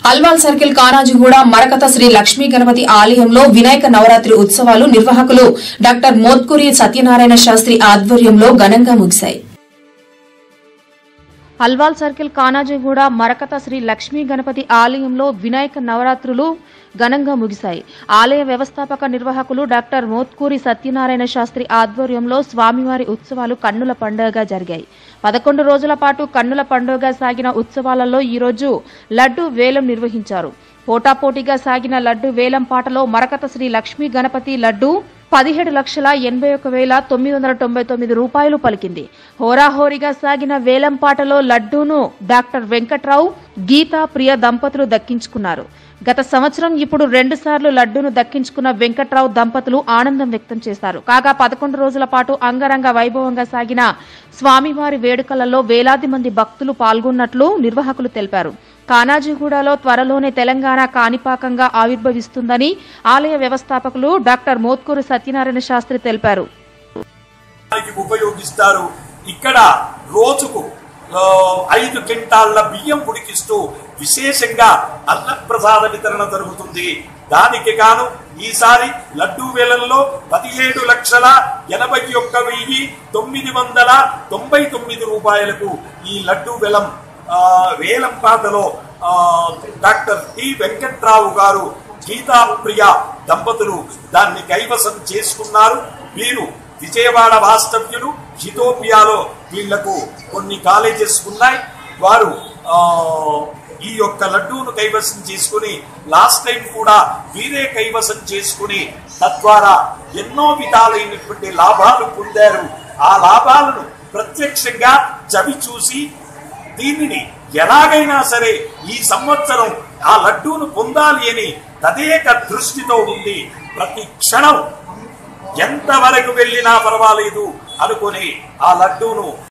Alwal circle Kanajiguda Marakata Sri Lakshmi Ganapathi ఆలయంలో వినాయక నవరాత్రి ఉత్సవాలు నిర్వాహకులు డాక్టర్ మోత్కూరి సత్యనారాయణ శాస్త్రి ఆధ్వర్యంలో ఘనంగా ముగిశాయి అల్వాల్ సర్కిల్ కానాజీగూడ మరకత శ్రీ లక్ష్మీ గణపతి ఆలయంలో వినాయక నవరాత్రులు ఘనంగా ముగిశాయి ఆలయ వ్యవస్థాపక నిర్వాహకులు డాక్టర్ మోత్కూరి సత్యనారాయణ శాస్త్రి ఆధ్వర్యంలో స్వామివారి ఉత్సవాలు కన్నుల పండుగగా జరిగాయి పదకొండు రోజుల పాటు కన్నుల పండుగగా సాగిన ఉత్సవాలలో ఈరోజు లడ్డు వేలం నిర్వహించారు పోటాపోటీగా సాగిన లడ్డు వేలం పాటలో మరకత శ్రీ లక్ష్మీ గణపతి లడ్డు పదిహేడు లక్షల ఎనభై ఒక వేల తొమ్మిది వందల తొంభై తొమ్మిది రూపాయలు పలికింది హోరాహోరీగా సాగిన వేలం పాటలో లడ్డూను డాక్టర్ వెంకట్రావు గీతా ప్రియ దంపతులు దక్కించుకున్నారు గత సంవత్సరం ఇప్పుడు రెండు సార్లు లడ్డూను దక్కించుకున్న వెంకట్రావు దంపతులు ఆనందం వ్యక్తం చేశారు కాగా పదకొండు రోజుల పాటు అంగరంగ వైభవంగా సాగిన స్వామివారి వేడుకలలో వేలాది మంది భక్తులు పాల్గొన్నట్లు నిర్వాహకులు తెలిపారు కానాజీగూడలో త్వరలోనే తెలంగాణ కాణిపాకంగా ఆవిర్భవిస్తుందని ఆలయ వ్యవస్థాపకులు డాక్టర్ మోత్కూరు సత్యనారాయణ శాస్త్రి తెలిపారు దానికి ఉపయోగిస్తారు ఇక్కడ రోజుకు ఆ, ఐదు క్వింటాళ్ల బియ్యం ఉడికిస్తూ విశేషంగా అన్నప్రసాద వితరణ జరుగుతుంది దానికి గాను ఈసారి లడ్డూ వేలంలో పదిహేడు లక్షల ఎనభై ఒక్క వెయ్యి తొమ్మిది వందల తొంభై తొమ్మిది రూపాయలకు ఈ లడ్డూ వేలం ఆ, వేలం పాటలో ఆ, డాక్టర్ టి వెంకట్రావు గారు గీతాప్రియ దంపతులు దాన్ని కైవసం చేసుకున్నారు వీరు విజయవాడ వాస్తవ్యులు హితోపియాలో వీళ్లకు కొన్ని కాలేజెస్ ఉన్నాయి వారు ఆ, ఈ యొక్క లడ్డూను కైవసం చేసుకుని లాస్ట్ టైం కూడా వీరే కైవసం చేసుకుని తద్వారా ఎన్నో విధాలైనటువంటి లాభాలు పొందారు ఆ లాభాలను ప్రత్యక్షంగా చవి చూసి దీనిని ఎలాగైనా సరే ఈ సంవత్సరం ఆ లడ్డూను పొందాలి అని తదేక దృష్టితో ఉంది ప్రతి క్షణం ఎంతవరకు వెళ్ళినా పర్వాలేదు అనుకుని ఆ లడ్డూను